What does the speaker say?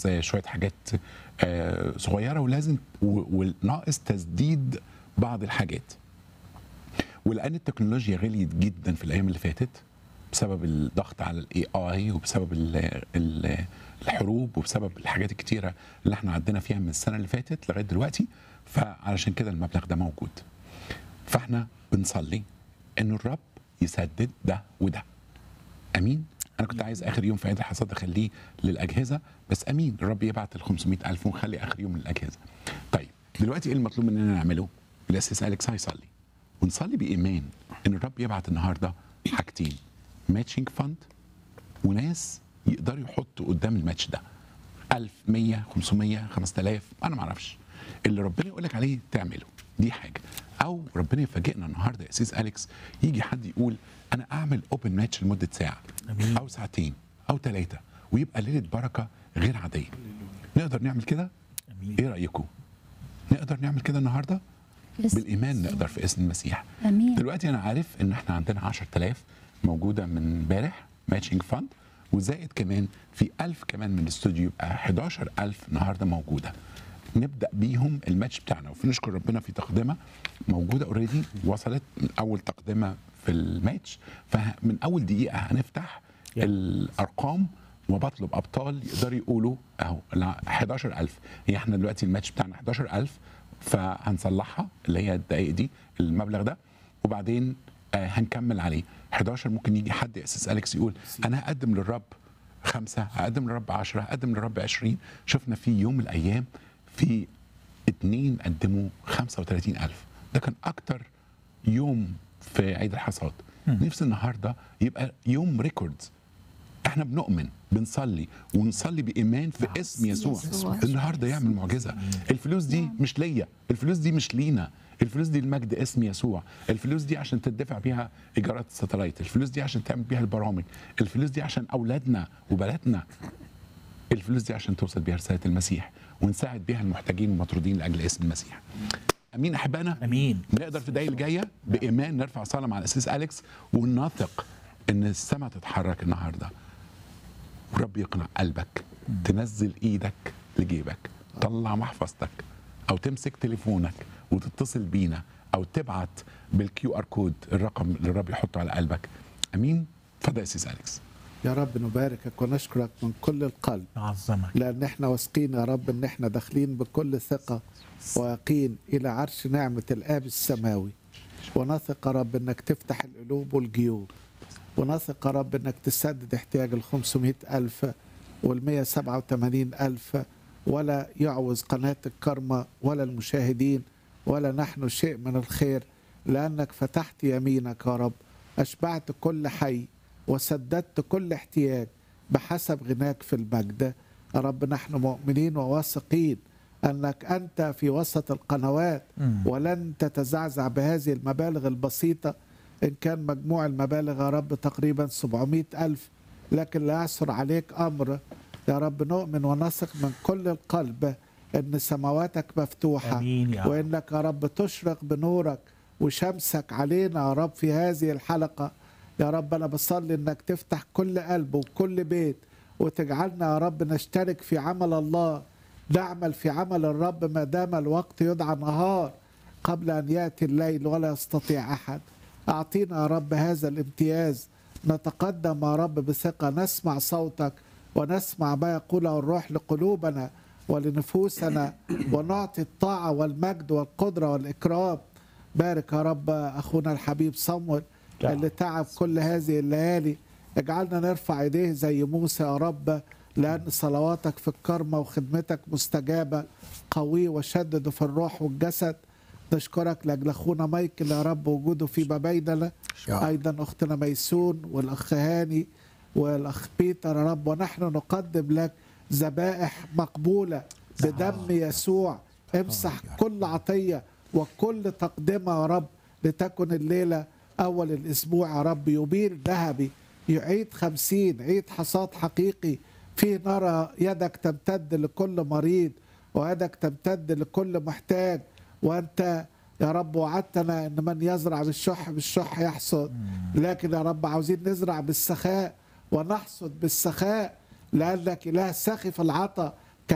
آه، شويه حاجات آه، صغيره ولازم و- وناقص تسديد بعض الحاجات ولان التكنولوجيا غليت جدا في الايام اللي فاتت بسبب الضغط على الاي اي وبسبب ال ال الحروب وبسبب الحاجات الكتيره اللي احنا عدينا فيها من السنه اللي فاتت لغايه دلوقتي فعلشان كده المبلغ ده موجود فاحنا بنصلي ان الرب يسدد ده وده امين انا كنت عايز اخر يوم في عيد الحصاد اخليه للاجهزه بس امين الرب يبعت ال 500000 ونخلي اخر يوم للاجهزه طيب دلوقتي ايه المطلوب مننا نعمله الاساس اليكس هيصلي ونصلي بايمان ان الرب يبعت النهارده حاجتين ماتشنج فند وناس يقدروا يحطوا قدام الماتش ده 1000 100 500 5000 انا ما اعرفش اللي ربنا يقول لك عليه تعمله دي حاجه او ربنا يفاجئنا النهارده يا اسيس اليكس يجي حد يقول انا اعمل اوبن ماتش لمده ساعه أمين. او ساعتين او ثلاثه ويبقى ليله بركه غير عاديه نقدر نعمل كده امين ايه رايكم نقدر نعمل كده النهارده بس- بالايمان نقدر في اسم المسيح امين دلوقتي انا عارف ان احنا عندنا 10000 موجوده من امبارح ماتشنج فاند وزائد كمان في 1000 كمان من الاستوديو يبقى 11000 النهارده موجوده نبدا بيهم الماتش بتاعنا وفي نشكر ربنا في تقدمه موجوده اوريدي وصلت من اول تقدمه في الماتش فمن اول دقيقه هنفتح يلا. الارقام وبطلب ابطال يقدروا يقولوا اهو لا، 11000 هي احنا دلوقتي الماتش بتاعنا 11000 فهنصلحها اللي هي الدقائق دي المبلغ ده وبعدين آه هنكمل عليه 11 ممكن يجي حد يا اساس اليكس يقول انا هقدم للرب خمسة هقدم للرب 10 هقدم للرب 20 شفنا في يوم من الايام في اتنين قدموا 35000 ده كان اكتر يوم في عيد الحصاد نفسي النهارده يبقى يوم ريكوردز احنا بنؤمن بنصلي ونصلي بايمان في اسم يسوع يسوع. النهارده يعمل معجزه الفلوس دي مش ليا الفلوس دي مش لينا الفلوس دي لمجد اسم يسوع الفلوس دي عشان تدفع بيها ايجارات الستلايت الفلوس دي عشان تعمل بيها البرامج الفلوس دي عشان اولادنا وبناتنا الفلوس دي عشان توصل بيها رساله المسيح ونساعد بيها المحتاجين والمطرودين لاجل اسم المسيح امين احبائنا امين نقدر في الدقايق الجايه بايمان نرفع صلاه مع الاسيس اليكس ونثق ان السماء تتحرك النهارده ورب يقنع قلبك تنزل ايدك لجيبك طلع محفظتك او تمسك تليفونك وتتصل بينا او تبعت بالكيو ار كود الرقم اللي الرب يحطه على قلبك امين اتفضل يا اسيس اليكس يا رب نباركك ونشكرك من كل القلب نعظمك لان احنا واثقين يا رب ان احنا داخلين بكل ثقه ويقين الى عرش نعمه الاب السماوي ونثق يا رب انك تفتح القلوب والجيوب ونثق يا رب انك تسدد احتياج ال 500 الف وال 187 الف ولا يعوز قناه الكرمه ولا المشاهدين ولا نحن شيء من الخير لانك فتحت يمينك يا رب اشبعت كل حي وسددت كل احتياج بحسب غناك في المجد يا رب نحن مؤمنين وواثقين انك انت في وسط القنوات مم. ولن تتزعزع بهذه المبالغ البسيطه ان كان مجموع المبالغ يا رب تقريبا 700 الف لكن لا يعثر عليك امر يا رب نؤمن ونثق من كل القلب ان سماواتك مفتوحه امين يا رب وانك يا رب تشرق بنورك وشمسك علينا يا رب في هذه الحلقه يا رب انا بصلي انك تفتح كل قلب وكل بيت وتجعلنا يا رب نشترك في عمل الله نعمل في عمل الرب ما دام الوقت يدعى نهار قبل ان ياتي الليل ولا يستطيع احد اعطينا يا رب هذا الامتياز نتقدم يا رب بثقه نسمع صوتك ونسمع ما يقوله الروح لقلوبنا ولنفوسنا ونعطي الطاعه والمجد والقدره والاكرام بارك يا رب اخونا الحبيب صمويل نعم. اللي تعب كل هذه الليالي اجعلنا نرفع ايديه زي موسى يا رب لان صلواتك في الكرمه وخدمتك مستجابه قوي وشدد في الروح والجسد نشكرك لاجل اخونا مايكل يا رب وجوده في ما بيننا ايضا اختنا ميسون والاخ هاني والاخ بيتر يا رب ونحن نقدم لك ذبائح مقبوله بدم يسوع امسح كل عطيه وكل تقدمه يا رب لتكن الليله اول الاسبوع يا رب يبير ذهبي يعيد خمسين عيد حصاد حقيقي فيه نرى يدك تمتد لكل مريض ويدك تمتد لكل محتاج وانت يا رب وعدتنا ان من يزرع بالشح بالشح يحصد لكن يا رب عاوزين نزرع بالسخاء ونحصد بالسخاء لانك اله سخي في العطاء